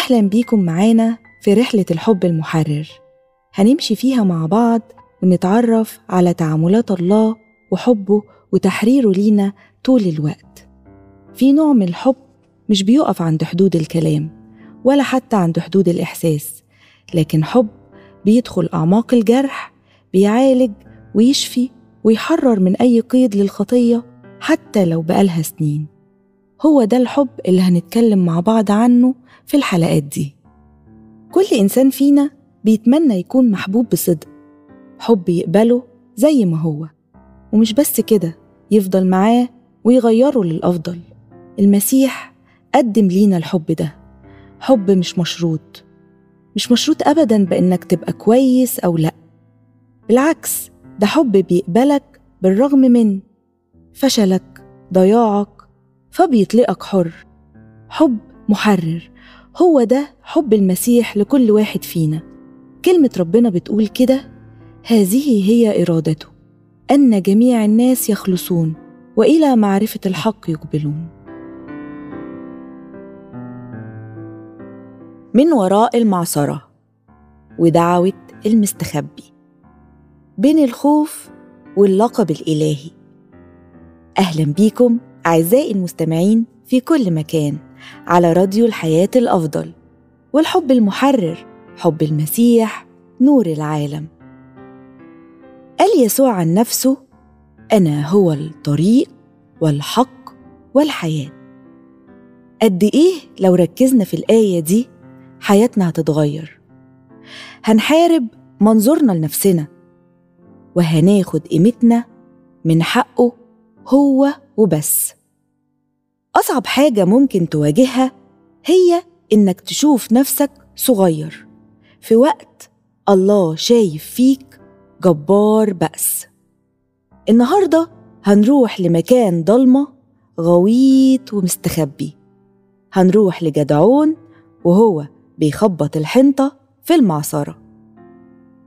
أهلا بيكم معانا في رحلة الحب المحرر هنمشي فيها مع بعض ونتعرف على تعاملات الله وحبه وتحريره لينا طول الوقت في نوع من الحب مش بيقف عند حدود الكلام ولا حتى عند حدود الإحساس لكن حب بيدخل أعماق الجرح بيعالج ويشفي ويحرر من أي قيد للخطية حتى لو بقالها سنين هو ده الحب اللي هنتكلم مع بعض عنه في الحلقات دي كل إنسان فينا بيتمنى يكون محبوب بصدق حب يقبله زي ما هو ومش بس كده يفضل معاه ويغيره للأفضل المسيح قدم لينا الحب ده حب مش مشروط مش مشروط أبدا بإنك تبقى كويس أو لأ بالعكس ده حب بيقبلك بالرغم من فشلك ضياعك فبيطلقك حر حب محرر هو ده حب المسيح لكل واحد فينا كلمة ربنا بتقول كده هذه هي إرادته أن جميع الناس يخلصون وإلى معرفة الحق يقبلون من وراء المعصرة ودعوة المستخبي بين الخوف واللقب الإلهي أهلا بيكم أعزائي المستمعين في كل مكان على راديو الحياة الأفضل والحب المحرر حب المسيح نور العالم قال يسوع عن نفسه أنا هو الطريق والحق والحياة قد إيه لو ركزنا في الآية دي حياتنا هتتغير هنحارب منظورنا لنفسنا وهناخد قيمتنا من حقه هو وبس أصعب حاجة ممكن تواجهها هي إنك تشوف نفسك صغير في وقت الله شايف فيك جبار بأس النهاردة هنروح لمكان ضلمة غويط ومستخبي هنروح لجدعون وهو بيخبط الحنطة في المعصرة